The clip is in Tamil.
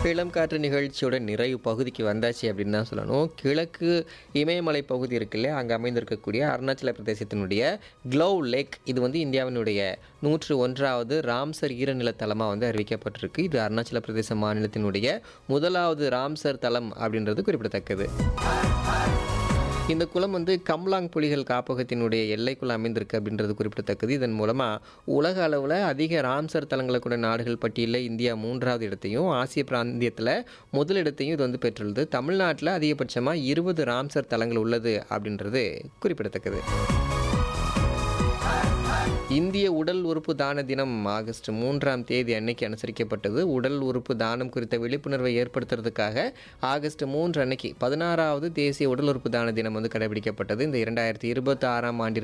இளம் காற்று நிகழ்ச்சியோட நிறைவு பகுதிக்கு வந்தாச்சு அப்படின்னு தான் சொல்லணும் கிழக்கு இமயமலை பகுதி இருக்கு இல்லையா அங்கே அமைந்திருக்கக்கூடிய அருணாச்சல பிரதேசத்தினுடைய க்ளோவ் லேக் இது வந்து இந்தியாவினுடைய நூற்று ஒன்றாவது ராம்சர் ஈரநில தலமாக வந்து அறிவிக்கப்பட்டிருக்கு இது அருணாச்சல பிரதேச மாநிலத்தினுடைய முதலாவது ராம்சர் தலம் அப்படின்றது குறிப்பிடத்தக்கது இந்த குளம் வந்து கம்லாங் புலிகள் காப்பகத்தினுடைய எல்லைக்குள் அமைந்திருக்கு அப்படின்றது குறிப்பிடத்தக்கது இதன் மூலமாக உலக அளவில் அதிக ராம்சர் தலங்களை கொண்ட நாடுகள் பட்டியலில் இந்தியா மூன்றாவது இடத்தையும் ஆசிய பிராந்தியத்தில் முதலிடத்தையும் இது வந்து பெற்றுள்ளது தமிழ்நாட்டில் அதிகபட்சமாக இருபது ராம்சர் தலங்கள் உள்ளது அப்படின்றது குறிப்பிடத்தக்கது இந்திய உடல் உறுப்பு தான தினம் ஆகஸ்ட் மூன்றாம் தேதி அன்னைக்கு அனுசரிக்கப்பட்டது உடல் உறுப்பு தானம் குறித்த விழிப்புணர்வை ஏற்படுத்துறதுக்காக ஆகஸ்ட் மூன்று அன்னைக்கு பதினாறாவது தேசிய உடல் உறுப்பு தான தினம் வந்து கடைபிடிக்கப்பட்டது இந்த இரண்டாயிரத்தி இருபத்தி ஆறாம் ஆண்டிற்கு